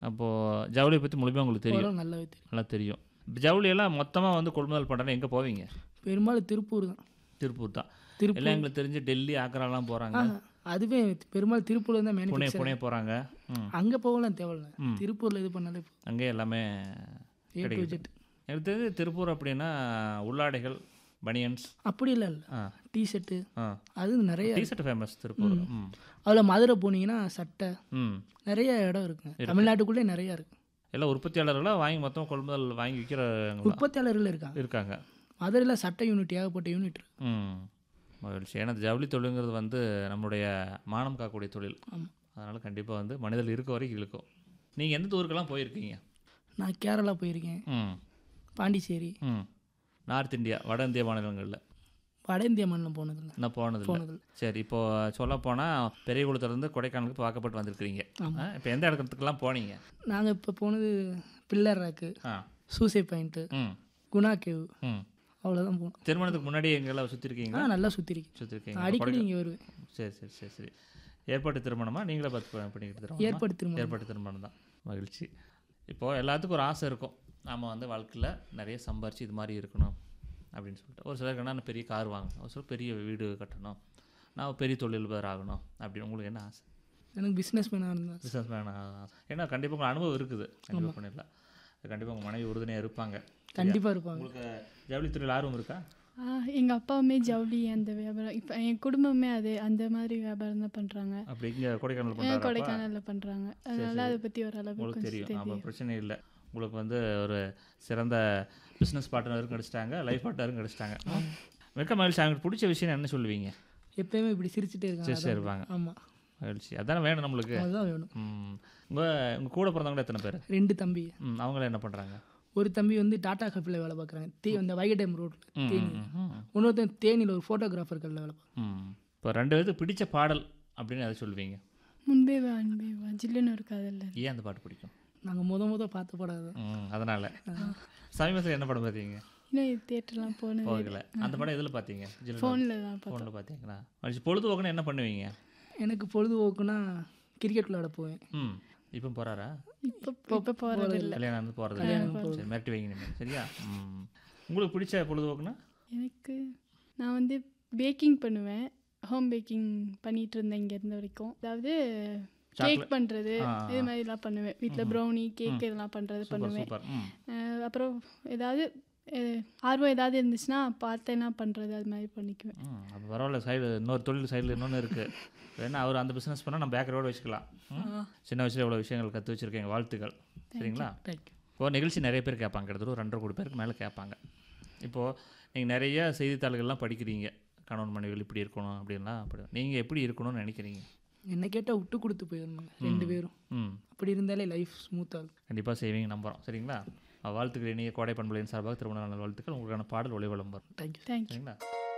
அப்போது ஜவுளியை பற்றி முழுமையாக உங்களுக்கு தெரியும் ஓரளவு நல்லாவே தெரியும் நல்லா தெரியும் ஜவுளியெல்லாம் மொத்தமாக வந்து கொள்முதல் பண்ணுறேன்னா எங்கே போவீங்க பெரும்பாலும் திருப்பூர் தான் திருப்பூர் தான் திருப்பூர் எல்லாம் எங்களுக்கு தெரிஞ்சு டெல்லி ஆக்ராலாம் போகிறாங்க ஆ அதுவே பெரும்பாலும் திருப்பூர்ல தான் புனே மேனுஃபேக்சர் புனே போகிறாங்க ம் அங்கே போகலாம் தேவையில்ல ம். திருப்பூர்ல இது பண்ணாலே அங்கேயே எல்லாமே ஏ டு கிடைக்குது. ஜெட் எனக்கு தெரிஞ்சு திருப்பூர் அப்படின்னா உள்ளாடைகள் பனியன்ஸ் அப்படி இல்லை இல்லை ஆ டிஷர்ட்டு ஆ அது நிறைய டிஷர்ட் ஃபேமஸ் திருப்பூர் ம் அதில் மதுரை போனீங்கன்னா சட்டை ம் நிறைய இடம் இருக்குங்க தமிழ்நாட்டுக்குள்ளே நிறைய இருக்கு எல்லாம் உற்பத்தியாளர்களாக வாங்கி மொத்தம் கொள்முதல் வாங்கி விற்கிறவங்க உற்பத்தியாளர்கள் இருக்காங்க இருக்காங்க மதுரையில் சட்டை யூனிட் ஏகப்பட்ட யூனிட் இருக்கு ம் மகிழ்ச்சி ஏன்னா இந்த ஜவுளி தொழிலுங்கிறது வந்து நம்மளுடைய மானம் காக்கக்கூடிய தொழில் ஆமா. அதனால் கண்டிப்பாக வந்து மனிதர்கள் இருக்க வரைக்கும் இழுக்கும் நீங்கள் எந்த ஊருக்கெல்லாம் போயிருக்கீங்க நான் கேரளா போயிருக்கேன் ம் பாண்டிச்சேரி ம் நார்த் இந்தியா வட இந்திய மாநிலங்களில் வட இந்திய மாநிலம் போனதில்லை இன்னும் போனதில்லை போனதில்லை சரி இப்போ சொல்ல போனால் பெரிய குளத்துலேருந்து கொடைக்கானலுக்கு வாக்கப்பட்டு வந்திருக்கிறீங்க ஆமா. இப்போ எந்த இடத்துக்குலாம் போனீங்க நாங்கள் இப்போ போனது பில்லர் ராக்கு ஆ சூசை பாயிண்ட்டு ம் குணா கேவ் ம் அவ்வளோதான் போனோம் திருமணத்துக்கு முன்னாடி எங்கெல்லாம் ஆ சுற்றிருக்கீங்களா நல்லா சுற்றிருக்கேன் சுற்றிருக்கீங்க அடிக்கடி இங்கே வருவேன் சரி சரி சரி சரி ஏற்பாட்டு திருமணமா நீங்களே பார்த்து ப- பண்ணிக்கிட்டு திருமணமா? ஏற்பாடு திருமணம் ஏற்பாட்டு திருமணம் தான் மகிழ்ச்சி இப்போது எல்லாத்துக்கும் ஒரு ஆசை இருக்கும் நாம் வந்து வாழ்க்கையில் நிறைய சம்பாரிச்சு இது மாதிரி இருக்கணும் அப்படின்னு சொல்லிட்டு ஒரு சிலருக்கு என்ன பெரிய கார் வாங்கணும் ஒரு சிலர் பெரிய வீடு கட்டணும் நான் பெரிய தொழில்பர் ஆகணும் அப்படின்னு உங்களுக்கு என்ன ஆசை எனக்கு பிஸ்னஸ் மேனாக இருந்தேன் பிஸ்னஸ் மேன் ஏன்னா கண்டிப்பாக உங்களுக்கு அனுபவம் இருக்குது கண்டிப்பாக பண்ணிடலாம் கண்டிப்பாக உங்கள் மனைவி உறுதுணையாக இருப்பாங்க கண்டிப்பாக இருப்பாங்க உங்களுக்கு ஜவுளித்துறையில் ஆர்வம் இருக்கா எங்கள் அப்பாவுமே ஜவுளி அந்த வியாபாரம் இப்போ என் குடும்பமே அது அந்த மாதிரி வியாபாரம் தான் பண்ணுறாங்க அப்படி இங்கே கொடைக்கானல் பண்ணுறாங்க கொடைக்கானலில் பண்ணுறாங்க அதனால அதை பற்றி ஓரளவு உங்களுக்கு கொஞ்சம் தெரியும் தெரியும் அப்போ பிரச்சனை இல்லை உங்களுக்கு வந்து ஒரு சிறந்த பிஸ்னஸ் பார்ட்னரும் கிடச்சிட்டாங்க லைஃப் பார்ட்னரும் கிடச்சிட்டாங்க மிக்க மகிழ்ச்சி அவங்களுக்கு பிடிச்ச விஷயம் என்ன சொல்லுவீங்க எப்பயுமே இப்படி சிரிச்சுட்டே இருக்காங்க சிரிச்சிட்டே இருப்பாங்க. ஆமாம் மகிழ்ச்சி அதானே வேணும் நம்மளுக்கு அதுதான் வேணும் ம் உங்கள் உங்கள் கூட பிறந்தவங்க எத்தனை பேர் ரெண்டு தம்பி ம் அவங்கள என்ன பண்ணுறாங்க ஒரு தம்பி வந்து டாடா கஃபில் வேலை பார்க்குறாங்க தே அந்த வைகடைம் ரோட்டில் ம் தேனி ம், ம், இன்னொருத்தன் தேனியில் ஒரு ஃபோட்டோகிராஃபர் கல்ல வேலை பார்க்குறாங்க ம் இப்போ ரெண்டு பேருக்கு பிடிச்ச பாடல் அப்படின்னு அதை சொல்லுவீங்க முன்பே வா அன்பே வா ஜில்லுன்னு ஒரு காதல் ஏன் அந்த பாட்டு பிடிக்கும் நாங்கள் முத முத பார்த்த படம் தான் ம் அதனால் சமீபத்தில் என்ன படம் பார்த்தீங்க இன்னும் தேட்டர்லாம் போனது போகல அந்த படம் எதில் பார்த்தீங்க ஃபோனில் தான் பார்த்தோம் ஃபோனில் பார்த்தீங்களா மகிழ்ச்சி பொழுதுபோக்குன்னு என்ன பண்ணுவீங்க எனக்கு பொழுதுபோக்குனா கிரிக்கெட் விளையாட போவேன் ம் இப்போ போகிறாரா இப்போ இப்போ போகிறது இல்லை கல்யாணம் வந்து போகிறது சரி மிரட்டி வைங்க நீங்கள் சரியா ம் உங்களுக்கு பிடிச்ச பொழுதுபோக்குனா எனக்கு நான் வந்து பேக்கிங் பண்ணுவேன் ஹோம் பேக்கிங் பண்ணிட்டு இருந்தேன் இங்கே இருந்த வரைக்கும் அதாவது கேக் பண்ணுறது ஆ, இது மாதிரிலாம் பண்ணுவேன் வீட்டில் ப்ரௌனி கேக் இதெல்லாம் பண்ணுறது சூப்பர் பண்ணுவேன் சூப்பர் ம் அஹ் அப்புறம் ஏதாவது அஹ் ஆர்வம் ஏதாவது இருந்துச்சுன்னா பார்த்தேன்னா பண்ணுறது அது மாதிரி பண்ணிக்குவேன் ம் அப்போ பரவாயில்ல சைடு இன்னொரு தொழில் சைடில் இன்னொன்று இருக்குது வேணா அவர் அந்த பிஸ்னஸ் பண்ணால் நம்ம பேக்கரோடு வச்சுக்கலாம் ம்? சின்ன வயசுல எவ்வளோ விஷயங்கள் கற்று வச்சுருக்கீங்க வாழ்த்துக்கள் சரிங்களா தேங்க்யூ இப்போ நிகழ்ச்சி நிறைய பேர் கேட்பாங்க கிட்டத்தட்ட ஒரு ரெண்டரை கோடி பேருக்கு மேலே கேட்பாங்க இப்போது நீங்கள் நிறைய செய்தித்தாள்கள்லாம் படிக்கிறீங்க கணவன் மனைவிகள் இப்படி இருக்கணும் அப்படின்லாம் அப்படி நீங்கள் எப்படி இருக்கணும்னு நினைக்கிறீங்க என்னை கேட்டால் விட்டு கொடுத்து போயிருந்தாங்க ரெண்டு பேரும் ம் அப்படி இருந்தாலே லைஃப் ஸ்மூத்தாக இருக்கும் கண்டிப்பாக செய்வீங்க நம்புகிறோம் சரிங்களா வாழ்த்துக்கள் இனிய கோடை பண்புகளின் சார்பாக திருமண நாள் வாழ்த்துக்கள் உங்களுக்கான பாடல் ஒளிவளம் வரும் தேங்க்யூ தேங்க்யூ சரிங்களா